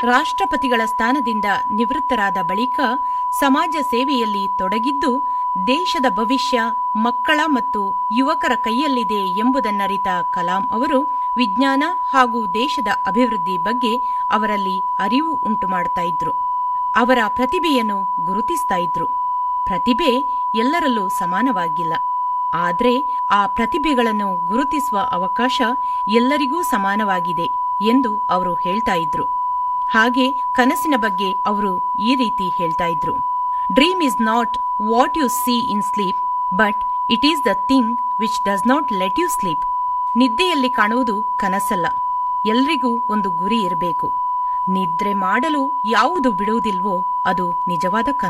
ರಾಷ್ಟ್ರಪತಿಗಳ ಸ್ಥಾನದಿಂದ ನಿವೃತ್ತರಾದ ಬಳಿಕ ಸಮಾಜ ಸೇವೆಯಲ್ಲಿ ತೊಡಗಿದ್ದು ದೇಶದ ಭವಿಷ್ಯ ಮಕ್ಕಳ ಮತ್ತು ಯುವಕರ ಕೈಯಲ್ಲಿದೆ ಎಂಬುದನ್ನರಿತ ಕಲಾಂ ಅವರು ವಿಜ್ಞಾನ ಹಾಗೂ ದೇಶದ ಅಭಿವೃದ್ಧಿ ಬಗ್ಗೆ ಅವರಲ್ಲಿ ಅರಿವು ಉಂಟುಮಾಡ್ತಾ ಇದ್ರು ಅವರ ಪ್ರತಿಭೆಯನ್ನು ಗುರುತಿಸ್ತಾ ಇದ್ರು ಪ್ರತಿಭೆ ಎಲ್ಲರಲ್ಲೂ ಸಮಾನವಾಗಿಲ್ಲ ಆದ್ರೆ ಆ ಪ್ರತಿಭೆಗಳನ್ನು ಗುರುತಿಸುವ ಅವಕಾಶ ಎಲ್ಲರಿಗೂ ಸಮಾನವಾಗಿದೆ ಎಂದು ಅವರು ಹೇಳ್ತಾ ಇದ್ರು ಹಾಗೆ ಕನಸಿನ ಬಗ್ಗೆ ಅವರು ಈ ರೀತಿ ಹೇಳ್ತಾ ಇದ್ರು dream is not what you see in sleep but it is the thing which does not let you sleep ನಿದ್ದೆಯಲ್ಲಿ ಕಾಣುವುದು ಕನಸಲ್ಲ ಎಲ್ರಿಗೂ ಒಂದು ಗುರಿ ಇರಬೇಕು ನಿದ್ರೆ ಮಾಡಲು ಯಾವುದು ಬಿಡುವುದಿಲ್ವೋ ಅದು ನಿಜವಾದ ಕನಸು